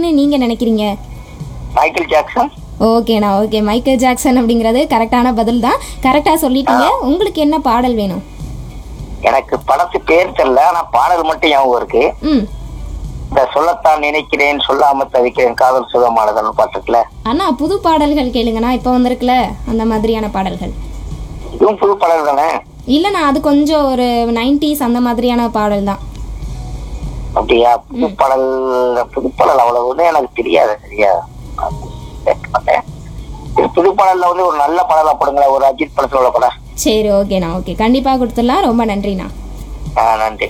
பாடகர்னு நீங்க நினைக்கிறீங்க Michael Jackson ஓகேண்ணா ஓகே மைக்கேல் ஜாக்சன் அப்படிங்கிறது கரெக்டான பதில் தான் கரெக்டாக சொல்லிட்டீங்க உங்களுக்கு என்ன பாடல் வேணும் எனக்கு படத்து பேர் தெரியல ஆனா பாடல் மட்டும் ஞாபகம் இருக்கு ம் இந்த சொல்லத்தான் நினைக்கிறேன் சொல்லாம தவிக்கிறேன் காதல் சுகமானதன் பாட்டுக்குல அண்ணா புது பாடல்கள் கேளுங்கண்ணா இப்போ வந்திருக்குல அந்த மாதிரியான பாடல்கள் இதுவும் புது பாடல் தானே இல்லைண்ணா அது கொஞ்சம் ஒரு நைன்டிஸ் அந்த மாதிரியான பாடல் தான் அப்படியா புது பாடல் புது பாடல் அவ்வளவு வந்து எனக்கு தெரியாது சரியா கேட்க மாட்டேன். சரி, புது பாடல்ல வந்து ஒரு நல்ல பாடலா போடுங்களேன் ஒரு அஜித் படத்துல உள்ள படம் சரி ஓகேண்ணா ஓகே கண்டிப்பாக கொடுத்துடலாம் ரொம்ப நன்றிண்ணா ஆ, நன்றி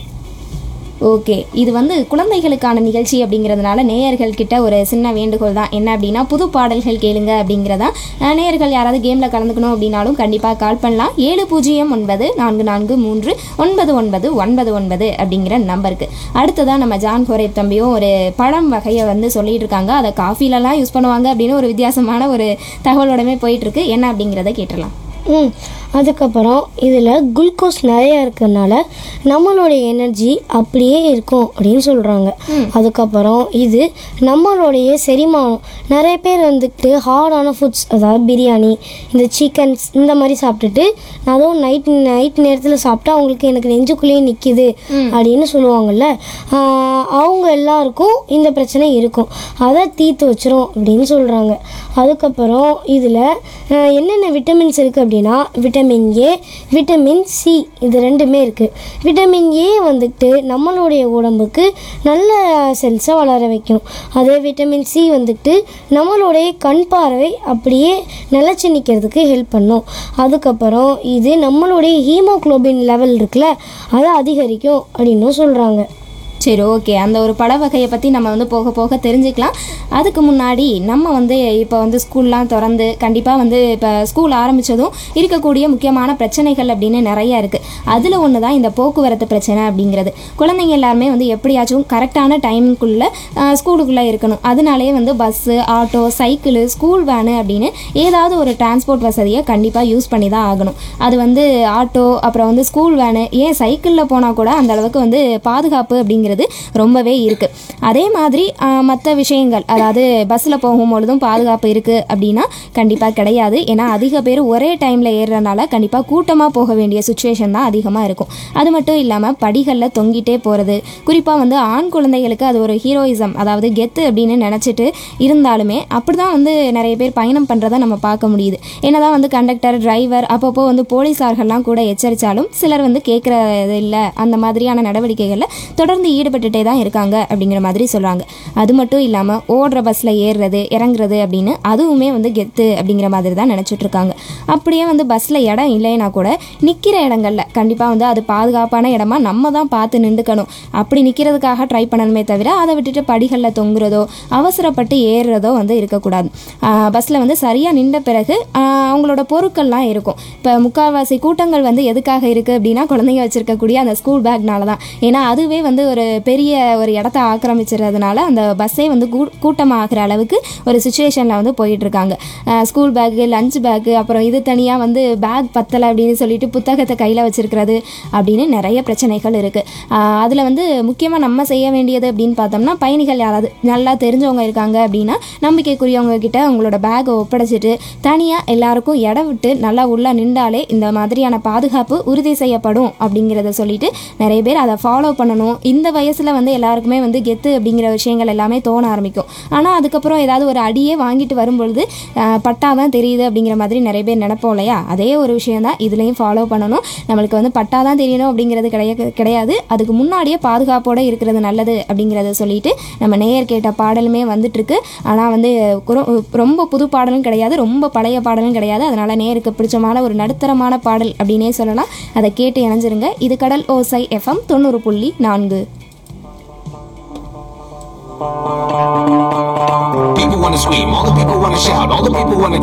ஓகே இது வந்து குழந்தைகளுக்கான நிகழ்ச்சி அப்படிங்கிறதுனால நேயர்கள் கிட்ட ஒரு சின்ன வேண்டுகோள் தான் என்ன அப்படின்னா புது பாடல்கள் கேளுங்க அப்படிங்கிறதா அஹ், நேயர்கள் யாராவது கேமில் கலந்துக்கணும் அப்படின்னாலும் கண்டிப்பாக கால் பண்ணலாம் ஏழு பூஜ்ஜியம் ஒன்பது நான்கு நான்கு மூன்று ஒன்பது ஒன்பது ஒன்பது ஒன்பது அப்படிங்கிற நம்பருக்கு அடுத்ததான் நம்ம ஜான் கோரே தம்பியும் ஒரு பழம் வகையை வந்து சொல்லிட்டு இருக்காங்க அதை காஃபிலலாம் யூஸ் பண்ணுவாங்க அப்படின்னு ஒரு வித்தியாசமான ஒரு தகவலோடமே போயிட்டு இருக்கு என்ன அப்படிங்கிறத கேட்டுடலாம் ம் அதுக்கப்புறம் இதில் குளுக்கோஸ் நிறைய இருக்கிறதுனால நம்மளுடைய எனர்ஜி அப்படியே இருக்கும் அப்படின்னு சொல்கிறாங்க அதுக்கப்புறம் இது நம்மளுடைய செரிமானம் நிறைய பேர் வந்துட்டு ஹார்டான ஃபுட்ஸ் அதாவது பிரியாணி இந்த சிக்கன்ஸ் இந்த மாதிரி சாப்பிட்டுட்டு அதுவும் நைட் நைட் நேரத்தில் சாப்பிட்டா அவங்களுக்கு எனக்கு நெஞ்சுக்குள்ளேயே நிற்கிது அப்படின்னு சொல்லுவாங்கல்ல ஆஹ் அவங்க எல்லாருக்கும் இந்த பிரச்சனை இருக்கும் அதை தீர்த்து வச்சிரும் அப்படின்னு சொல்கிறாங்க அதுக்கப்புறம் இதில் என்னென்ன விட்டமின்ஸ் இருக்குது அப்படின்னா விட்டமின் ஏ விட்டமின் சி இது ரெண்டுமே இருக்குது விட்டமின் ஏ வந்துட்டு நம்மளுடைய உடம்புக்கு நல்ல செல்ஸை வளர வைக்கும் அதே விட்டமின் சி வந்துட்டு நம்மளுடைய கண் பார்வை அப்படியே நிலச்சி நிற்கிறதுக்கு ஹெல்ப் பண்ணும் அதுக்கப்புறம் இது நம்மளுடைய ஹீமோகுளோபின் லெவல் இருக்குல்ல அதை அதிகரிக்கும் அப்படின்னும் சொல்கிறாங்க சரி ஓகே அந்த ஒரு பழ வகையை பற்றி நம்ம வந்து போக போக தெரிஞ்சுக்கலாம் அதுக்கு முன்னாடி நம்ம வந்து இப்போ வந்து ஸ்கூல்லாம் திறந்து கண்டிப்பாக வந்து இப்போ ஸ்கூல் ஆரம்பித்ததும் இருக்கக்கூடிய முக்கியமான பிரச்சனைகள் அப்படின்னு நிறைய இருக்குது அதில் ஒன்று தான் இந்த போக்குவரத்து பிரச்சனை அப்படிங்கிறது குழந்தைங்க எல்லாருமே வந்து எப்படியாச்சும் கரெக்டான டைமுக்குள்ளே ஸ்கூலுக்குள்ளே இருக்கணும் அதனாலேயே வந்து bus auto cycle school van அப்படின்னு ஏதாவது ஒரு டிரான்ஸ்போர்ட் வசதியை கண்டிப்பாக யூஸ் பண்ணி தான் ஆகணும் அது வந்து ஆட்டோ அப்புறம் வந்து ஸ்கூல் வேனு ஏன் சைக்கிளில் போனால் கூட அந்த அளவுக்கு வந்து பாதுகாப்பு அப்படிங்கிறது ரொம்பவே இருக்குது அதே மாதிரி மற்ற விஷயங்கள் அதாவது பஸ்ஸில் போகும்பொழுதும் பாதுகாப்பு இருக்குது அப்படின்னா கண்டிப்பாக கிடையாது ஏன்னா அதிக பேர் ஒரே டைமில் ஏறுறதுனால கண்டிப்பாக கூட்டமாக போக வேண்டிய சுச்சுவேஷன் தான் அதிகமாக இருக்கும் அது மட்டும் இல்லாமல் படிகளில் தொங்கிட்டே போகிறது குறிப்பாக வந்து ஆண் குழந்தைகளுக்கு அது ஒரு ஹீரோயிசம் அதாவது கெத்து அப்படின்னு நினச்சிட்டு இருந்தாலுமே அப்படி தான் வந்து நிறைய பேர் பயணம் பண்ணுறதை நம்ம பார்க்க முடியுது என்னதான் வந்து கண்டக்டர் டிரைவர் அப்பப்போ வந்து போலீஸார்கள்லாம் கூட எச்சரித்தாலும் சிலர் வந்து கேட்குறது இல்லை அந்த மாதிரியான நடவடிக்கைகளில் தொடர்ந்து ஈடுபட்டுட்டே தான் இருக்காங்க அப்படிங்கிற மாதிரி சொல்கிறாங்க அது மட்டும் இல்லாமல் ஓடுற பஸ்ஸில் ஏறுறது இறங்குறது அப்படின்னு அதுவுமே வந்து கெத்து அப்படிங்கிற மாதிரி தான் நினச்சிட்டு இருக்காங்க அப்படியே வந்து பஸ்ஸில் இடம் இல்லைன்னா கூட நிற்கிற இடங்கள்ல கண்டிப்பாக வந்து அது பாதுகாப்பான இடமா நம்ம தான் பார்த்து நின்றுக்கணும் அப்படி நிற்கிறதுக்காக ட்ரை பண்ணணுமே தவிர அதை விட்டுட்டு படிகளில் தொங்குறதோ அவசரப்பட்டு ஏறுறதோ வந்து இருக்கக்கூடாது பஸ்ஸில் வந்து சரியாக நின்ற பிறகு ஆஹ் அவங்களோட பொருட்கள்லாம் இருக்கும் இப்போ முக்கால்வாசி கூட்டங்கள் வந்து எதுக்காக இருக்குது அப்படின்னா குழந்தைங்க வச்சுருக்கக்கூடிய அந்த ஸ்கூல் பேக்னால தான் ஏன்னா அதுவே வந்து ஒரு பெரிய ஒரு இடத்த ஆக்கிரமிச்சிடுறதுனால அந்த பஸ்ஸே வந்து கூ கூட்டமாகிற அளவுக்கு ஒரு சுச்சுவேஷனில் வந்து போயிட்டு இருக்காங்க ஸ்கூல் பேக்கு லஞ்ச் பேக்கு அப்புறம் இது தனியாக வந்து பேக் பத்தலை அப்படின்னு சொல்லிட்டு புத்தகத்தை கையில் வச்சிருக்கிறது அப்படின்னு நிறைய பிரச்சனைகள் இருக்குது அதில் வந்து முக்கியமாக நம்ம செய்ய வேண்டியது அப்படின்னு பார்த்தோம்னா பயணிகள் யாராவது நல்லா தெரிஞ்சவங்க இருக்காங்க அப்படின்னா நம்பிக்கைக்குரியவங்க கிட்ட உங்களோட பேக்கை ஒப்படைச்சிட்டு தனியாக எல்லாருக்கும் இடம் விட்டு நல்லா உள்ளே நின்றாலே இந்த மாதிரியான பாதுகாப்பு உறுதி செய்யப்படும் அப்படிங்கிறத சொல்லிட்டு நிறைய பேர் அதை ஃபாலோ பண்ணணும் இந்த வயசில் வந்து எல்லாருக்குமே வந்து கெத்து அப்படிங்கிற விஷயங்கள் எல்லாமே தோண ஆரம்பிக்கும் ஆனால் அதுக்கப்புறம் ஏதாவது ஒரு அடியே வாங்கிட்டு வரும்பொழுது ஆஹ், பட்டாதான் தெரியுது அப்படிங்கிற மாதிரி நிறைய பேர் நினைப்போம் இல்லையா அதே ஒரு விஷயம் தான் இதுலேயும் ஃபாலோ பண்ணணும் நம்மளுக்கு வந்து பட்டாதான் தெரியணும் அப்படிங்கிறது கிடையாது கிடையாது அதுக்கு முன்னாடியே பாதுகாப்போடு இருக்கிறது நல்லது அப்படிங்கிறத சொல்லிட்டு நம்ம நேயர் கேட்ட பாடலுமே வந்துட்டு இருக்கு ஆனால் வந்து குர- ரொம்ப புது பாடலும் கிடையாது ரொம்ப பழைய பாடலும் கிடையாது அதனால நேருக்கு பிடிச்சமான ஒரு நடுத்தரமான பாடல் அப்படின்னே சொல்லலாம் அதை கேட்டு இணைஞ்சிருங்க இது கடல் ஓசை எஃப்எம் தொண்ணூறு புள்ளி நான்கு People wanna scream, all the people wanna shout, all the people wanna